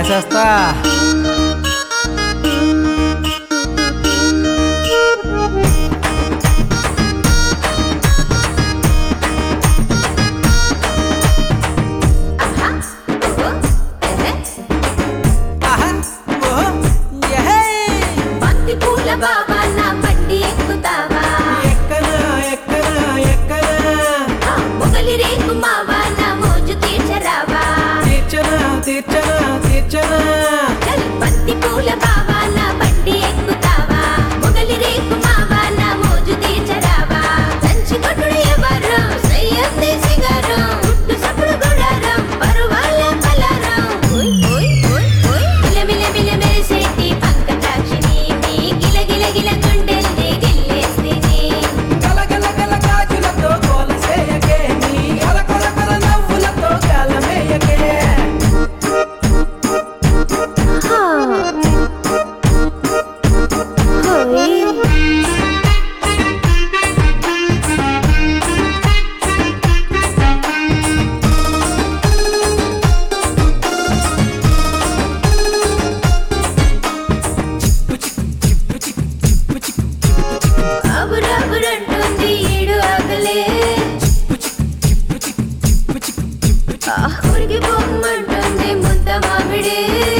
వేసేస్తా ఆహా ఓహో ఎహే ఆహా, ఓహో, యహే! బంతి పూల బాబా నా బండి ఎక్కుతావా ఎక్కనా ఎక్కనా ఎక్కనా ఆ, మొగలి రేకు మావా నా మోజు తీర్చరావా తీర్చనా తీర్చనా తీర్చనా చల్ బంతి పూల బాబా నా బండి ఎక్కుతావా మొగలి రేకు మావా నా మోజు తీర్చరావా సంచి కొట్టుడు ఎవరు సయ్యంది సింగారం గుట్టు సప్పుడు గుడారం పరువాల పలారం ఓయ్ ఓయ్ ఓయ్ ఓయ్ మిల మిల మిల మెరిసేటి పంకజాక్షిని మీ గిల గిల గిల గుండెల్ని గిల్లేస్తిని గల గల గల గాజులతో కోలసేయకే నీ కొల కొల కొల నవ్వులతో గాలమేయకే అబురబురంటుంది ఈడు ఆకలే ఊరికి పొమ్మంటుంది ముద్ద మామిడి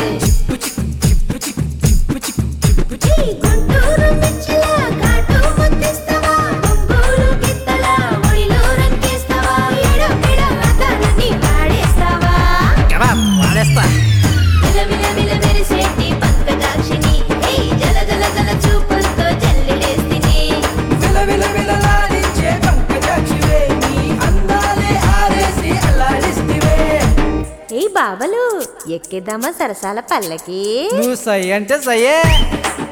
ఈ గుంటూరు మిర్చిలా ఘాటు ముద్దిస్తావా? ఒంగోలు గిత్తలా ఒడిలో రంకేస్తావా? ఎడ పెడ అతన్ని వాడేస్తావా? వాడేస్తా మిల మిల మిల మెరిసేటి పంకజాక్షిని ఏయ్ జల జల జల చూపులతో జల్లెడేస్తిని విల విల విలలాడించే పంకజాక్షివే నీ అందాలే ఆరేసి అల్లాడిస్తివే ఏయ్ బాబలు ఎక్కేద్దామా సరసాల పల్లకి నువ్వు సై అంటే సయ్యే